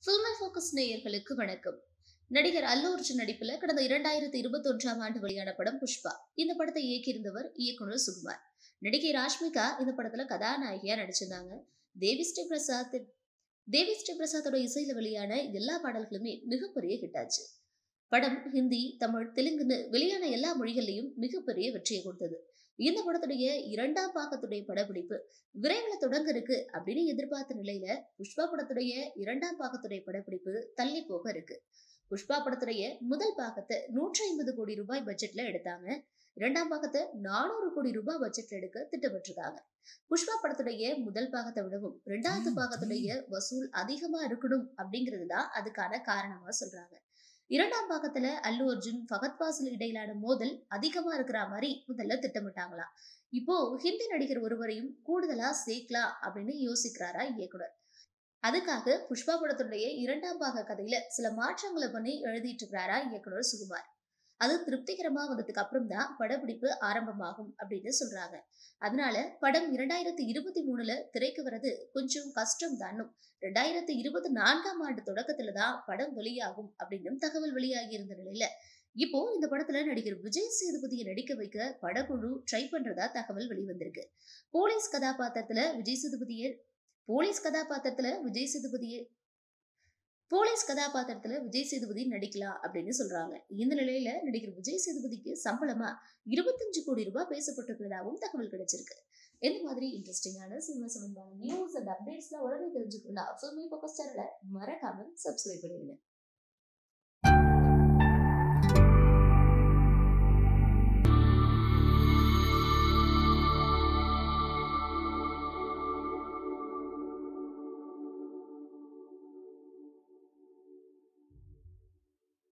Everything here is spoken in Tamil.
ஃபில்மை ஃபோக்கஸ் நேயர்களுக்கு வணக்கம் நடிகர் அல்லு அர்ஜுன் நடிப்புல கடந்த இரண்டாயிரத்தி இருபத்தி ஒன்றாம் ஆண்டு வெளியான படம் புஷ்பா இந்த படத்தை இயக்கியிருந்தவர் இயக்குனர் சுகுமார் நடிகை ராஷ்மிகா இந்த படத்துல கதாநாயகியா நடிச்சிருந்தாங்க தேவி ஸ்ரீ பிரசாத் தேவி ஸ்ரீ பிரசாத்தோட இசையில வெளியான எல்லா பாடல்களுமே மிகப்பெரிய ஹிட் ஆச்சு படம் ஹிந்தி தமிழ் தெலுங்குன்னு வெளியான எல்லா மொழிகள்லையும் மிகப்பெரிய வெற்றியை கொடுத்தது இந்த படத்துடைய இரண்டாம் பாகத்துடைய படப்பிடிப்பு விரைவில் தொடங்க இருக்கு அப்படின்னு எதிர்பார்த்த நிலையில புஷ்பா படத்துடைய இரண்டாம் பாகத்துடைய படப்பிடிப்பு தள்ளி போக இருக்கு புஷ்பா படத்துடைய முதல் பாகத்தை நூற்றி ஐம்பது கோடி ரூபாய் பட்ஜெட்ல எடுத்தாங்க இரண்டாம் பாகத்தை நானூறு கோடி ரூபாய் பட்ஜெட்ல எடுக்க திட்டமிட்டிருக்காங்க புஷ்பா படத்துடைய முதல் பாகத்தை விடவும் இரண்டாவது பாகத்துடைய வசூல் அதிகமா இருக்கணும் அப்படிங்கிறது தான் அதுக்கான காரணமா சொல்றாங்க இரண்டாம் பாகத்துல அல்லு அர்ஜுன் ஃபகத் ஃபாசில் இடையிலான மோதல் அதிகமா இருக்கிற மாதிரி முதல்ல திட்டமிட்டாங்களாம் இப்போ ஹிந்தி நடிகர் ஒருவரையும் கூடுதலா சேர்க்கலாம் அப்படின்னு யோசிக்கிறாரா இயக்குனர் அதுக்காக புஷ்பா படத்துடைய இரண்டாம் பாக கதையில சில மாற்றங்களை பண்ணி எழுதிட்டு இருக்கிறாரா இயக்குனர் சுகுமார் அது திருப்திகரமா வந்ததுக்கு அப்புறம் தான் படப்பிடிப்பு ஆரம்பமாகும் அப்படின்னு சொல்றாங்க அதனால படம் இரண்டாயிரத்தி இருபத்தி மூணுல திரைக்கு வர்றது கொஞ்சம் கஷ்டம் தானும் ரெண்டாயிரத்தி இருபத்தி நான்காம் ஆண்டு தொடக்கத்துல தான் படம் வெளியாகும் அப்படின்னு தகவல் வெளியாகி இருந்த நிலையில இப்போ இந்த படத்துல நடிகர் விஜய் சேதுபதியை நடிக்க வைக்க படக்குழு ட்ரை பண்றதா தகவல் வெளிவந்திருக்கு போலீஸ் கதாபாத்திரத்துல விஜய் சேதுபதியை போலீஸ் கதாபாத்திரத்துல விஜய் சேதுபதியை போலீஸ் கதாபாத்திரத்துல விஜய் சேதுபதி நடிக்கலாம் அப்படின்னு சொல்றாங்க இந்த நிலையில நடிகர் விஜய் சேதுபதிக்கு சம்பளமா இருபத்தஞ்சு கோடி ரூபாய் பேசப்பட்டிருக்கிறதாவும் தகவல் கிடைச்சிருக்கு இந்த மாதிரி இன்ட்ரெஸ்டிங்கான சினிமா சம்பந்தமான நியூஸ் அண்ட் அப்டேட்ஸ்லாம் உடனே தெரிஞ்சுக்கணும்னா ஃபில்மி ஃபோக்கஸ் சேனலை மறக்காம சப்ஸ்கிரைப் பண்ணிடுங்க